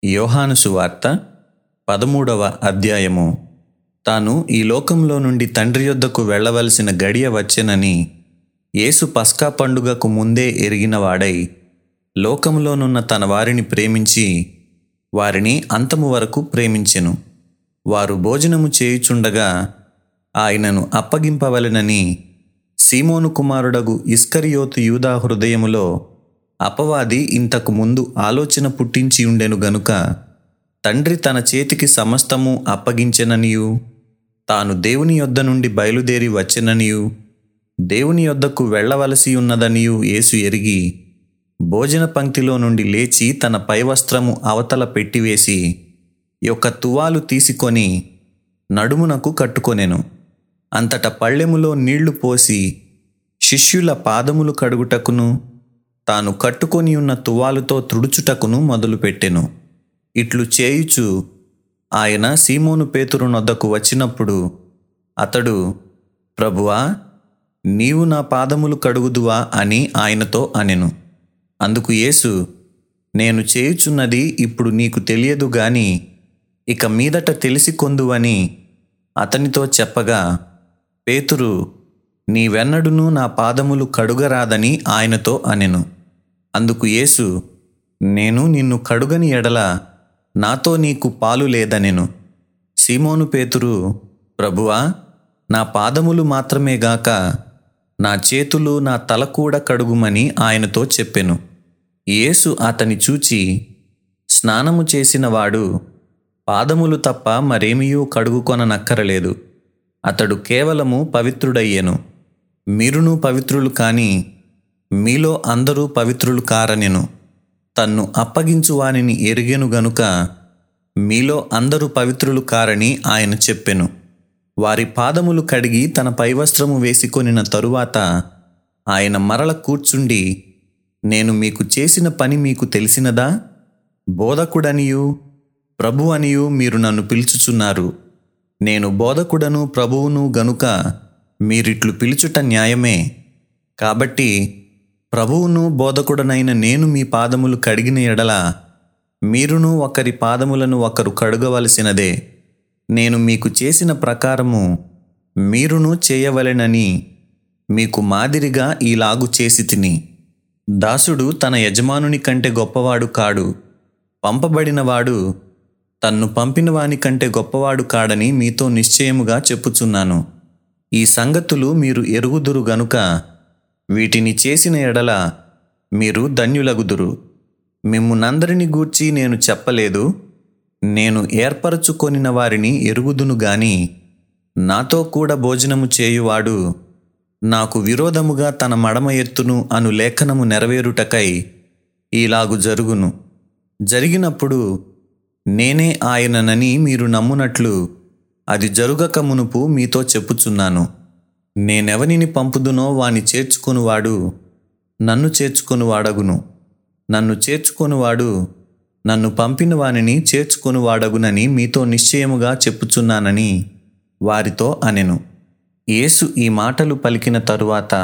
యోహాను సువార్త పదమూడవ అధ్యాయము తాను ఈ లోకంలో నుండి తండ్రి యొద్దకు వెళ్ళవలసిన గడియ వచ్చెనని యేసు పస్కా పండుగకు ముందే ఎరిగినవాడై లోకంలోనున్న తన వారిని ప్రేమించి వారిని అంతము వరకు ప్రేమించెను వారు భోజనము చేయుచుండగా ఆయనను అప్పగింపవలెనని సీమోను కుమారుడగు ఇస్కరియోతు యూదా హృదయములో అపవాది ఇంతకు ముందు ఆలోచన పుట్టించి ఉండెను గనుక తండ్రి తన చేతికి సమస్తము అప్పగించెననియు తాను దేవుని యొద్ద నుండి బయలుదేరి వచ్చెననియు దేవుని యొద్దకు వెళ్ళవలసి ఉన్నదనియు యేసు ఎరిగి భోజన పంక్తిలో నుండి లేచి తన పైవస్త్రము అవతల పెట్టివేసి యొక్క తువాలు తీసుకొని నడుమునకు కట్టుకొనెను అంతట పళ్ళెములో నీళ్లు పోసి శిష్యుల పాదములు కడుగుటకును తాను కట్టుకొని ఉన్న తువాలుతో తుడుచుటకును మొదలుపెట్టెను ఇట్లు చేయుచు ఆయన సీమోను పేతురు నొద్దకు వచ్చినప్పుడు అతడు ప్రభువా నీవు నా పాదములు కడుగుదువా అని ఆయనతో అనెను అందుకు యేసు నేను చేయుచున్నది ఇప్పుడు నీకు తెలియదు గాని ఇక మీదట తెలిసి కొందువని అతనితో చెప్పగా పేతురు నీవెన్నడునూ నా పాదములు కడుగరాదని ఆయనతో అనెను అందుకు యేసు నేను నిన్ను కడుగని ఎడల నాతో నీకు పాలు లేదనెను సీమోను పేతురు ప్రభువా నా పాదములు మాత్రమే గాక నా చేతులు నా తల కూడా కడుగుమని ఆయనతో చెప్పెను యేసు అతని చూచి స్నానము చేసిన వాడు పాదములు తప్ప మరేమియూ కడుగుకొననక్కరలేదు అతడు కేవలము పవిత్రుడయ్యెను మీరును పవిత్రులు కాని మీలో అందరూ పవిత్రులు కారనెను తన్ను అప్పగించు వానిని ఎరిగెను గనుక మీలో అందరూ పవిత్రులు కారని ఆయన చెప్పెను వారి పాదములు కడిగి తన పైవస్త్రము వేసుకొనిన తరువాత ఆయన మరల కూర్చుండి నేను మీకు చేసిన పని మీకు తెలిసినదా బోధకుడనియు ప్రభు అనియు మీరు నన్ను పిలుచుచున్నారు నేను బోధకుడను ప్రభువును గనుక మీరిట్లు పిలుచుట న్యాయమే కాబట్టి ప్రభువును బోధకుడనైన నేను మీ పాదములు కడిగిన ఎడల మీరును ఒకరి పాదములను ఒకరు కడుగవలసినదే నేను మీకు చేసిన ప్రకారము మీరును చేయవలెనని మీకు మాదిరిగా ఈలాగు చేసి తిని దాసుడు తన యజమానుని కంటే గొప్పవాడు కాడు పంపబడినవాడు తన్ను పంపిన వాని కంటే గొప్పవాడు కాడని మీతో నిశ్చయముగా చెప్పుచున్నాను ఈ సంగతులు మీరు ఎరుగుదురు గనుక వీటిని చేసిన ఎడల మీరు ధన్యులగుదురు మిమ్మునందరిని గూర్చి నేను చెప్పలేదు నేను ఏర్పరచుకొనిన వారిని ఎరుగుదును గాని నాతో కూడా భోజనము చేయువాడు నాకు విరోధముగా తన మడమ ఎత్తును అను లేఖనము నెరవేరుటకై ఈలాగు జరుగును జరిగినప్పుడు నేనే ఆయననని మీరు నమ్మునట్లు అది జరుగక మునుపు మీతో చెప్పుచున్నాను నేనెవనిని పంపుదునో వాని చేర్చుకొనువాడు నన్ను చేర్చుకొనువాడగును నన్ను చేర్చుకొనువాడు నన్ను పంపిన వానిని చేర్చుకొనువాడగునని మీతో నిశ్చయముగా చెప్పుచున్నానని వారితో అనెను యేసు ఈ మాటలు పలికిన తరువాత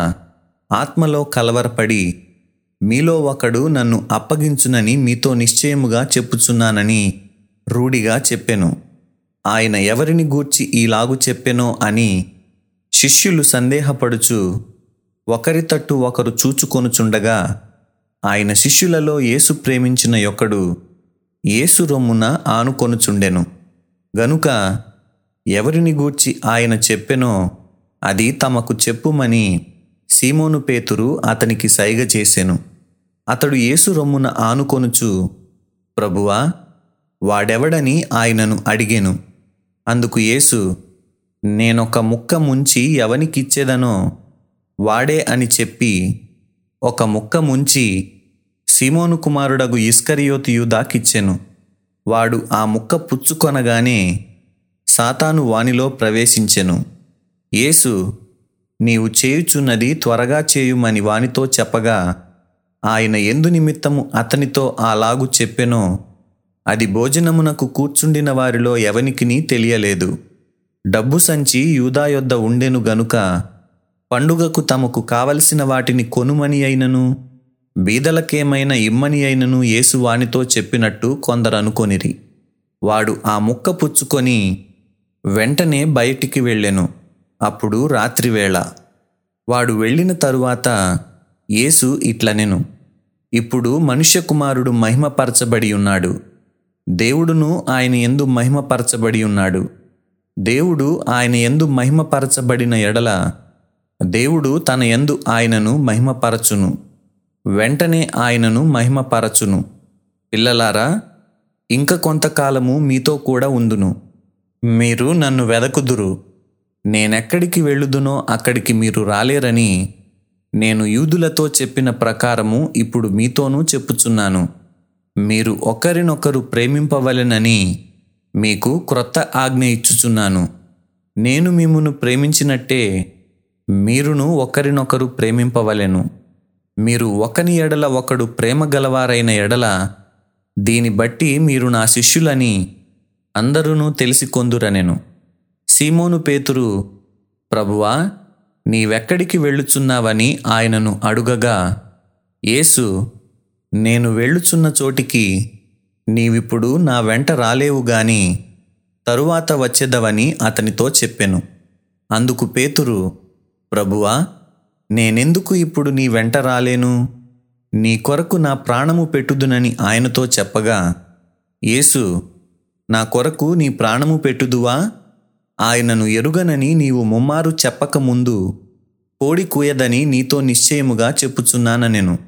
ఆత్మలో కలవరపడి మీలో ఒకడు నన్ను అప్పగించునని మీతో నిశ్చయముగా చెప్పుచున్నానని రూఢిగా చెప్పెను ఆయన ఎవరిని గూర్చి ఈలాగు చెప్పెనో అని శిష్యులు సందేహపడుచు ఒకరి తట్టు ఒకరు చూచుకొనుచుండగా ఆయన శిష్యులలో యేసు ప్రేమించిన యొక్కడు యేసు రొమ్మున ఆనుకొనుచుండెను గనుక ఎవరిని గూర్చి ఆయన చెప్పెనో అది తమకు చెప్పుమని సీమోను పేతురు అతనికి సైగ చేసెను అతడు యేసు రొమ్మున ఆనుకొనుచు ప్రభువా వాడెవడని ఆయనను అడిగెను అందుకు యేసు నేనొక ముక్క ముంచి ఎవనికిచ్చేదనో వాడే అని చెప్పి ఒక ముక్క ముంచి సీమోను కుమారుడగు ఇస్కరియోతు యూదాకిచ్చెను వాడు ఆ ముక్క పుచ్చుకొనగానే సాతాను వానిలో ప్రవేశించెను యేసు నీవు చేయుచున్నది త్వరగా చేయుమని వానితో చెప్పగా ఆయన ఎందు నిమిత్తము అతనితో అలాగు చెప్పెనో అది భోజనమునకు కూర్చుండిన వారిలో ఎవనికిని తెలియలేదు డబ్బు సంచి యూదా యొద్ద ఉండెను గనుక పండుగకు తమకు కావలసిన వాటిని కొనుమని అయినను బీదలకేమైనా ఇమ్మని అయినను యేసు వానితో చెప్పినట్టు కొందరు అనుకొనిరి వాడు ఆ ముక్క పుచ్చుకొని వెంటనే బయటికి వెళ్ళెను అప్పుడు రాత్రివేళ వాడు వెళ్ళిన తరువాత యేసు ఇట్లనెను ఇప్పుడు మనుష్య కుమారుడు మహిమపరచబడి ఉన్నాడు దేవుడును ఆయన ఎందు మహిమపరచబడి ఉన్నాడు దేవుడు ఆయన ఎందు మహిమపరచబడిన ఎడల దేవుడు తన ఎందు ఆయనను మహిమపరచును వెంటనే ఆయనను మహిమపరచును పిల్లలారా ఇంక కొంతకాలము మీతో కూడా ఉందును మీరు నన్ను వెదకుదురు నేనెక్కడికి వెళ్ళుదునో అక్కడికి మీరు రాలేరని నేను యూదులతో చెప్పిన ప్రకారము ఇప్పుడు మీతోనూ చెప్పుచున్నాను మీరు ఒకరినొకరు ప్రేమింపవలెనని మీకు క్రొత్త ఆజ్ఞ ఇచ్చుచున్నాను నేను మిమ్మును ప్రేమించినట్టే మీరును ఒకరినొకరు ప్రేమింపవలెను మీరు ఒకని ఎడల ఒకడు ప్రేమ గలవారైన ఎడల దీని బట్టి మీరు నా శిష్యులని అందరూ తెలిసి కొందురనెను సీమోను పేతురు ప్రభువా నీవెక్కడికి వెళ్ళుచున్నావని ఆయనను అడుగగా యేసు నేను వెళ్ళుచున్న చోటికి నీవిప్పుడు నా వెంట రాలేవు గాని తరువాత వచ్చేదవని అతనితో చెప్పెను అందుకు పేతురు ప్రభువా నేనెందుకు ఇప్పుడు నీ వెంట రాలేను నీ కొరకు నా ప్రాణము పెట్టుదునని ఆయనతో చెప్పగా యేసు నా కొరకు నీ ప్రాణము పెట్టుదువా ఆయనను ఎరుగనని నీవు ముమ్మారు చెప్పకముందు కోడి కూయదని నీతో నిశ్చయముగా చెప్పుచున్నాననెను